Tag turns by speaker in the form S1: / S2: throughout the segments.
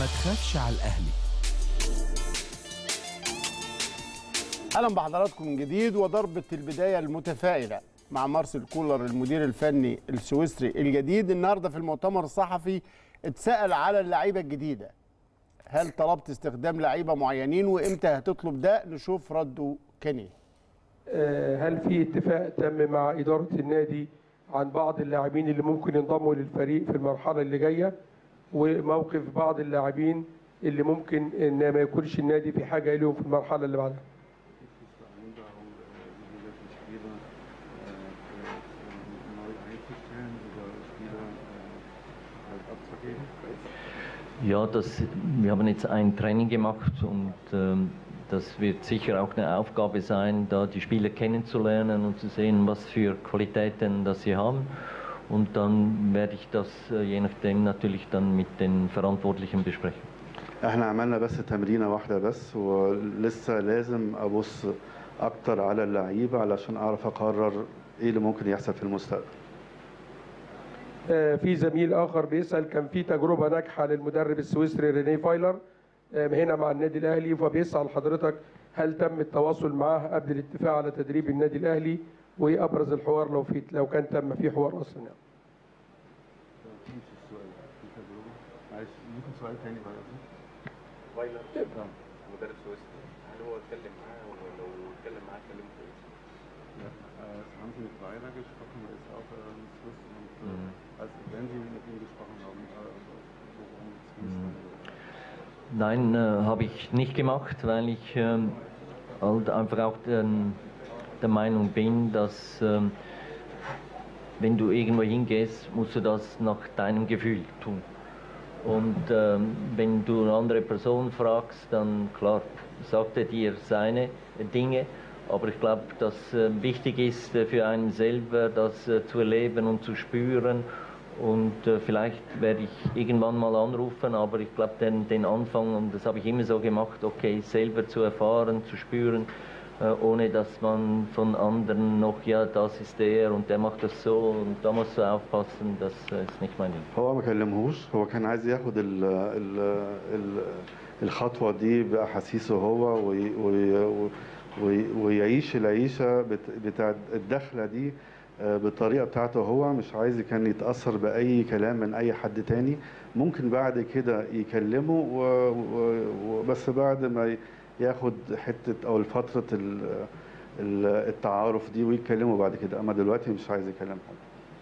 S1: ما تخافش على الأهلي
S2: اهلا بحضراتكم من جديد وضربه البدايه المتفائله مع مارسيل كولر المدير الفني السويسري الجديد النهارده في المؤتمر الصحفي اتسال على اللعيبه الجديده هل طلبت استخدام لعيبه معينين وامتى هتطلب ده نشوف رده كان ايه
S3: آه، هل في اتفاق تم مع إدارة النادي عن بعض اللاعبين اللي ممكن ينضموا للفريق في المرحلة اللي جاية وموقف بعض اللاعبين اللي ممكن ان ما يكونش النادي في حاجة إليهم في المرحلة اللي بعدها
S4: Vereinbarung, äh, wie wir die Spieler äh, äh, neu einzustellen oder Spieler äh, halt abzugeben?
S5: Ja, das, wir haben jetzt ein Training gemacht und ähm, das wird sicher auch eine Aufgabe sein, da die Spieler kennenzulernen und zu sehen, was für Qualitäten das sie haben. Und dann werde ich das äh, je nachdem natürlich dann mit den Verantwortlichen besprechen.
S4: احنا عملنا بس تمرينه واحده بس ولسه لازم ابص اكتر على اللعيبه علشان اعرف اقرر ايه اللي ممكن يحصل في المستقبل
S3: آه، في زميل آخر بيسأل كان في تجربة ناجحة للمدرب السويسري ريني فايلر آه، هنا مع النادي الأهلي فبيسأل حضرتك هل تم التواصل معاه قبل الاتفاق على تدريب النادي الأهلي وإيه أبرز الحوار لو في لو كان تم في حوار أصلا يعني.
S4: نفس السؤال في تجربه معلش ممكن سؤال تاني بعد اذنك
S6: فايلر مدرب سويسري هل هو اتكلم معاه ولو اتكلم معاه كلمه كويس؟
S4: Ja, äh, haben Sie mit Weiler gesprochen, er ist auch äh, in Swiss und äh,
S5: Mhm.
S4: als, wenn Sie mit ihm gesprochen haben, äh, worum es
S5: Mhm.
S4: ging,
S5: Nein, äh, habe ich nicht gemacht, weil ich ähm, halt einfach auch den, der Meinung bin, dass ähm, wenn du irgendwo hingehst, musst du das nach deinem Gefühl tun. Und ähm, wenn du eine andere Person fragst, dann klar, sagt er dir seine Dinge. Aber ich glaube, dass äh, wichtig ist äh, für einen selber, das äh, zu erleben und zu spüren. Und äh, vielleicht werde ich irgendwann mal anrufen, aber ich glaube, den, den Anfang, und das habe ich immer so gemacht, okay, selber zu erfahren, zu spüren, äh, ohne dass man von anderen noch, ja, das ist der und der macht das so und da musst du aufpassen, das äh, ist nicht mein Ding.
S4: هو ما كلمهوش هو كان عايز ياخد ال ال ال الخطوه دي باحاسيسه هو وي وي وي ويعيش العيشه بت- بتاع الدخله دي آه، بالطريقه بتاعته هو مش عايز كان يتاثر باي كلام من اي حد تاني ممكن بعد كده يكلمه و- و- وبس بعد ما ي- ياخد حته او فتره ال- ال- التعارف دي ويتكلموا بعد كده اما دلوقتي مش عايز يكلم حد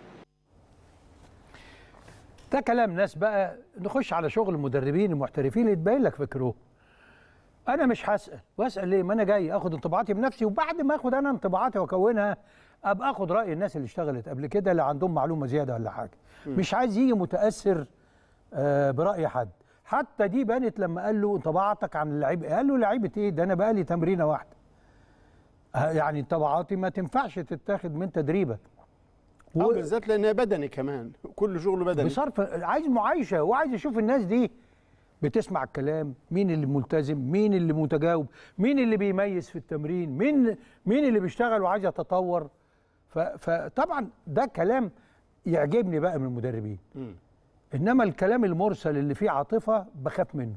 S7: ده كلام ناس بقى نخش على شغل المدربين المحترفين اللي تبين لك فكره انا مش هسال واسال ليه ما انا جاي اخد انطباعاتي بنفسي وبعد ما اخد انا انطباعاتي واكونها ابقى اخد راي الناس اللي اشتغلت قبل كده اللي عندهم معلومه زياده ولا حاجه مش عايز يجي متاثر آه، براي حد حتى دي بانت لما قال له انطباعاتك عن اللعيب قال له لعيبه ايه ده انا بقى لي تمرينه واحده آه، يعني انطباعاتي ما تنفعش تتاخد من تدريبك
S2: اه بالذات لان بدني كمان كل شغله بدني
S7: بصرف عايز معايشه وعايز يشوف الناس دي بتسمع الكلام مين اللي ملتزم مين اللي متجاوب مين اللي بيميز في التمرين مين مين اللي بيشتغل وعايز يتطور ف- فطبعا ده كلام يعجبني بقى من المدربين
S2: مم.
S7: انما الكلام المرسل اللي فيه عاطفه بخاف منه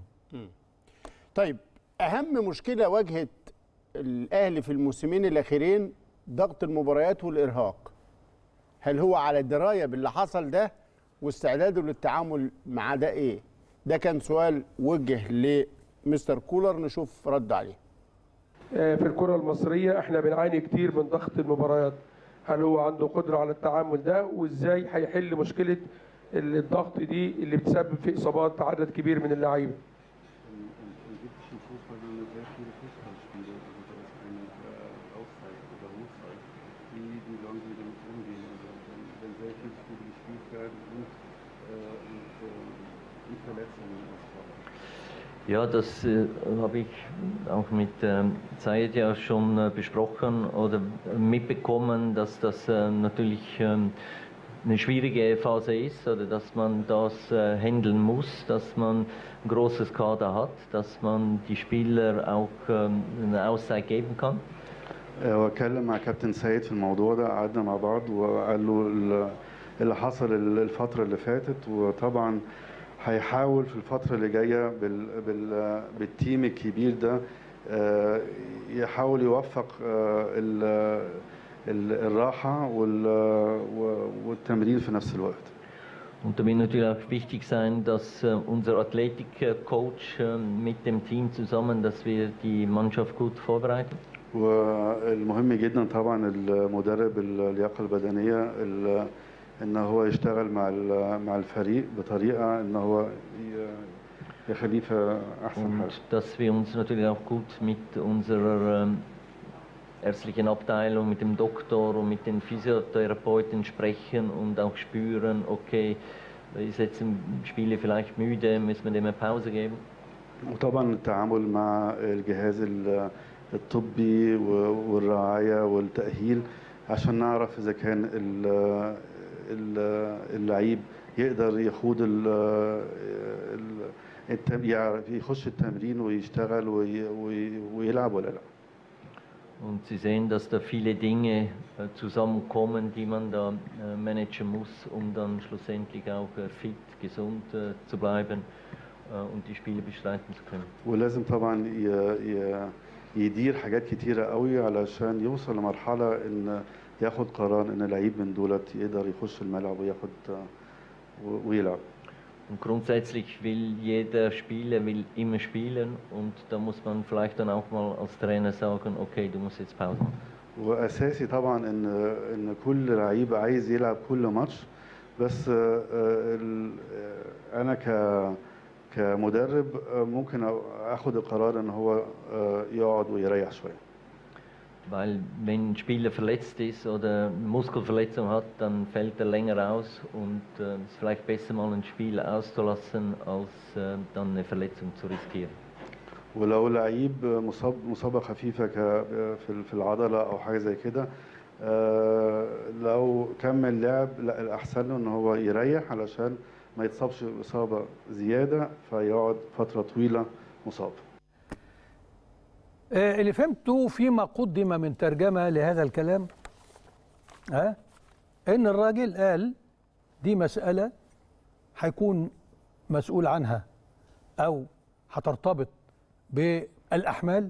S2: طيب اهم مشكله واجهت الاهلي في الموسمين الاخيرين ضغط المباريات والارهاق هل هو على درايه باللي حصل ده واستعداده للتعامل مع ده ايه ده كان سؤال وجه لمستر كولر نشوف رد عليه
S3: آه، في الكرة المصرية احنا بنعاني كتير من ضغط المباريات هل هو عنده قدرة على التعامل ده وازاي هيحل مشكلة الضغط دي اللي بتسبب في اصابات عدد كبير من اللعيبة
S4: Im, im ägyptischen Fußball haben wir sehr viele Fußballspiele, also da ist eine äh, Auszeit oder Ruhezeit. Wie, wie sollen sie damit umgehen? Also wenn, wenn sehr viele Spiele gespielt werden und, äh, und, äh, und Verletzungen ausfallen.
S5: Ja, das äh, habe ich auch mit ähm, Zayed ja schon äh, besprochen oder mitbekommen, dass das äh, natürlich ähm, eine schwierige Phase ist oder dass man das äh, handeln muss, dass man ein großes Kader hat, dass man die Spieler auch ähm, eine Auszeit geben kann.
S4: آه، واتكلم مع كابتن سيد في الموضوع ده قعدنا مع بعض وقال له ال- اللي حصل ال- الفترة اللي فاتت وطبعا هيحاول في الفترة اللي جاية بال بال بالتيم الكبير ده آه، يحاول يوفق آه، ال- ال- الراحة وال- و- والتمرين في نفس الوقت
S5: Und da wird natürlich auch wichtig sein, dass äh, unser Athletik-Coach äh, mit dem Team zusammen, dass wir die Mannschaft gut vorbereiten.
S4: والمهم جدا طبعا المدرب اللياقة البدنية ال- ان هو يشتغل مع ال- مع الفريق بطريقة ان هو ي- يخليه في احسن حاجة
S5: Und dass wir uns natürlich auch gut mit unserer ähm, ärztlichen Abteilung, mit dem Doktor und mit den Physiotherapeuten sprechen und auch spüren, okay, ist jetzt ein Spieler vielleicht müde, müssen wir dem eine Pause geben.
S4: وطبعا التعامل مع الجهاز ال- الطبي و- والرعاية والتأهيل عشان نعرف إذا كان ال- ال- اللعيب يقدر يخوض ال- ال- التم- يعرف يخش التمرين ويشتغل وي- وي- ويلعب ولا لا
S5: Und Sie sehen, dass da viele Dinge äh, zusammenkommen, die man da äh, managen muss, um dann schlussendlich auch äh, fit, gesund äh, zu bleiben äh, und die Spiele bestreiten zu können.
S4: ولازم طبعا ي- ي- يدير حاجات كتيرة قوي علشان يوصل لمرحلة ان ياخد قرار ان لعيب من دولت يقدر يخش الملعب وياخد و- ويلعب
S5: Und grundsätzlich will jeder Spieler will immer spielen und da muss man vielleicht dann auch mal als Trainer sagen, okay, du musst jetzt Pause machen.
S4: واساسي طبعا ان ان كل لعيب عايز يلعب كل ماتش بس آه، آه، ال- آه، انا ك كمدرب آه، ممكن اخد القرار ان هو آه، يقعد ويريح شويه
S5: Weil wenn ein Spieler verletzt ist oder eine Muskelverletzung hat, dann fällt er länger aus und äh, es ist vielleicht besser mal ein Spiel auszulassen, als äh, dann eine Verletzung zu riskieren.
S4: ولو لعيب مصاب مصابه خفيفه ك في في العضله او حاجه زي كده آه، لو كمل لعب لا الاحسن له ان هو يريح علشان ما يتصابش اصابه زياده فيقعد فتره طويله مصاب
S7: آه، اللي فهمته فيما قدم من ترجمة لهذا الكلام ها ان الراجل قال دي مسألة هيكون مسؤول عنها او هترتبط بالاحمال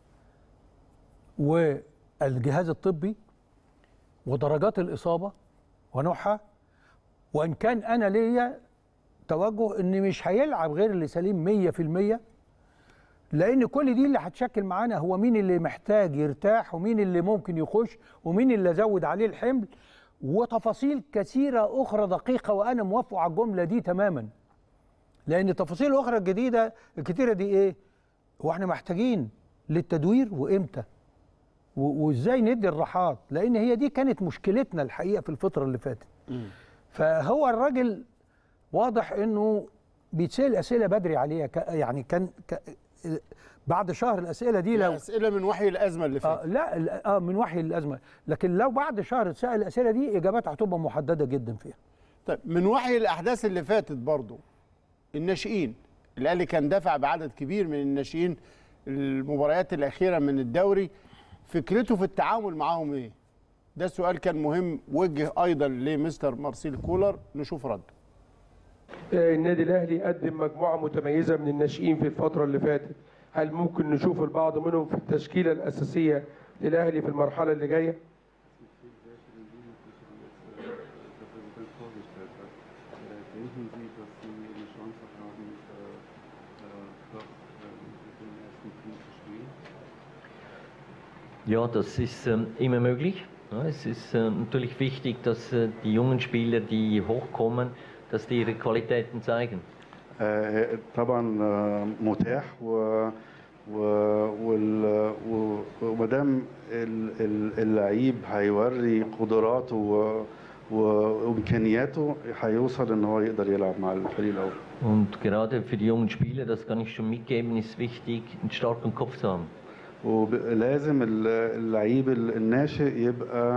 S7: والجهاز الطبي ودرجات الاصابة ونوعها وان كان انا ليا توجه ان مش هيلعب غير اللي سليم 100% لان كل دي اللي هتشكل معانا هو مين اللي محتاج يرتاح ومين اللي ممكن يخش ومين اللي ازود عليه الحمل وتفاصيل كثيره اخرى دقيقه وانا موافق على الجمله دي تماما لان التفاصيل الاخرى الجديده الكتيره دي ايه هو احنا محتاجين للتدوير وامتى و- وازاي ندي الراحات لان هي دي كانت مشكلتنا الحقيقه في الفتره اللي فاتت فهو الراجل واضح انه بيتسال اسئله بدري عليها ك- يعني كان ك بعد شهر الاسئله دي لو
S2: اسئله من وحي الازمه اللي
S7: آه
S2: فاتت
S7: لا ال- اه من وحي الازمه لكن لو بعد شهر اتسال الاسئله دي اجابات هتبقى محدده جدا فيها
S2: طيب من وحي الاحداث اللي فاتت برضو الناشئين الاهلي كان دافع بعدد كبير من الناشئين المباريات الاخيره من الدوري فكرته في التعامل معاهم ايه ده سؤال كان مهم وجه ايضا لمستر مارسيل كولر نشوف رد
S3: آه، النادي الاهلي قدم مجموعه متميزه من الناشئين في الفتره اللي فاتت هل ممكن نشوف البعض منهم في التشكيله الاساسيه للاهلي في المرحله اللي جايه
S4: Denken Sie, dass Sie eine Chance haben, doch mit dem ersten Team zu spielen?
S5: Ja, das ist ähm, immer möglich. Ja, es ist äh, natürlich wichtig, dass äh, die jungen Spieler, die hochkommen, dass die ihre Qualitäten zeigen.
S4: آه، طبعا آه، متاح و و وال- و- وما دام ال- ال- اللعيب هيوري قدراته و- و- وامكانياته هيوصل ان هو يقدر يلعب مع الفريق الاول
S5: Und gerade für die jungen Spieler, das kann ich schon mitgeben, ist wichtig, einen starken Kopf zu haben.
S4: ولازم ال- اللعيب ال- الناشئ يبقى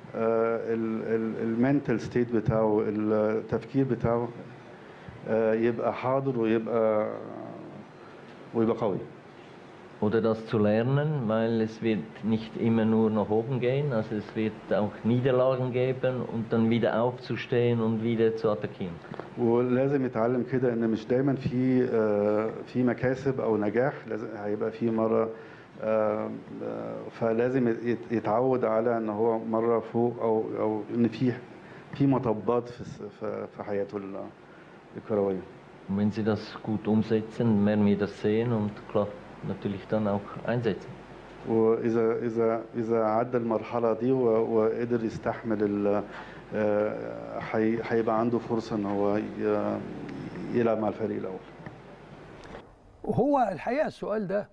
S4: المنتال ستيت بتاعه التفكير بتاعه آه، يبقى حاضر ويبقى ويبقى قوي
S5: Oder das zu lernen, weil es wird nicht immer nur nach oben gehen, also es wird auch Niederlagen geben und dann wieder aufzustehen und wieder zu attackieren.
S4: ولازم يتعلم كده ان مش دايما في آه، في مكاسب او نجاح لازم هيبقى في مره آه، آه، فلازم يت- يتعود على ان هو مره فوق او او ان في في مطبات في الس- في- في حياته ال- الكرويه
S5: Und wenn Sie das gut umsetzen, werden wir das sehen und klar, natürlich dann auch einsetzen.
S4: واذا اذا اذا عدى المرحله دي و- وقدر يستحمل ال- آه، هي- هيبقى عنده فرصه ان هو ي- يلعب مع الفريق الاول
S7: هو الحقيقه السؤال ده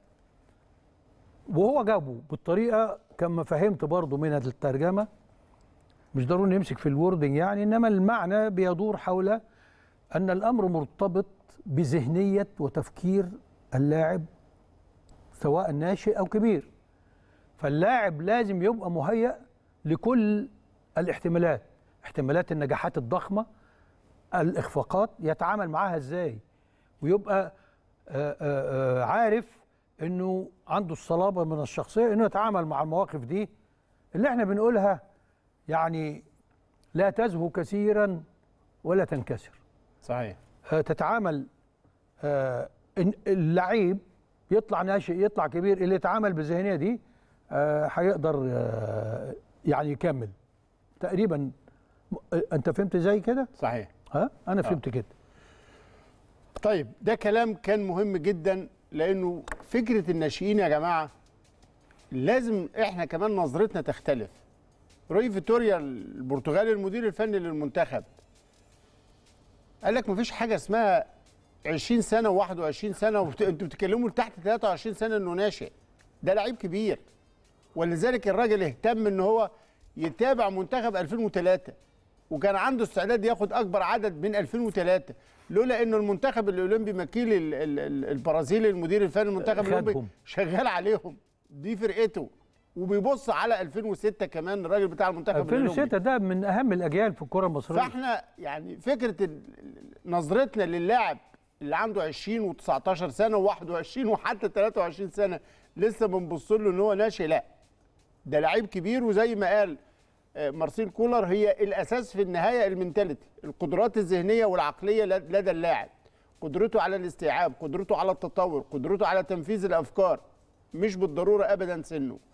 S7: وهو جابه بالطريقه كما فهمت برضه من الترجمه مش ضروري نمسك في الوردنج يعني انما المعنى بيدور حول ان الامر مرتبط بذهنيه وتفكير اللاعب سواء ناشئ او كبير فاللاعب لازم يبقى مهيأ لكل الاحتمالات احتمالات النجاحات الضخمه الاخفاقات يتعامل معاها ازاي ويبقى آه، آه، آه، عارف انه عنده الصلابه من الشخصيه انه يتعامل مع المواقف دي اللي احنا بنقولها يعني لا تزهو كثيرا ولا تنكسر
S2: صحيح
S7: آه، تتعامل آه، إن اللعيب يطلع ناشئ يطلع كبير اللي يتعامل بالذهنيه دي آه، هيقدر آه، يعني يكمل تقريبا م- آه، انت فهمت زي كده
S2: صحيح
S7: ها انا فهمت كده
S2: طيب ده كلام كان مهم جدا لانه فكره الناشئين يا جماعه لازم احنا كمان نظرتنا تختلف روي فيتوريا البرتغالي المدير الفني للمنتخب قال لك مفيش حاجه اسمها 20 سنه و21 سنه وبت... انتوا بتتكلموا تحت 23 سنه انه ناشئ ده لعيب كبير ولذلك الراجل اهتم ان هو يتابع منتخب 2003 وكان عنده استعداد ياخد اكبر عدد من 2003 لولا انه المنتخب الاولمبي مكيل ال- ال- ال- البرازيلي المدير الفني المنتخب الاولمبي
S7: خدهم.
S2: شغال عليهم دي فرقته وبيبص على 2006 كمان الراجل بتاع المنتخب الأولمبي.
S7: 2006 ده من اهم الاجيال في الكره المصريه
S2: فاحنا يعني فكره ال- ال- نظرتنا للاعب اللي عنده 20 و19 سنه و21 وحتى 23 سنه لسه بنبص له ان هو ناشئ لا ده لعيب كبير وزي ما قال آه، مارسيل كولر هي الاساس في النهايه المنتاليتي القدرات الذهنيه والعقليه لد- لدى اللاعب قدرته على الاستيعاب قدرته على التطور قدرته على تنفيذ الافكار مش بالضروره ابدا سنه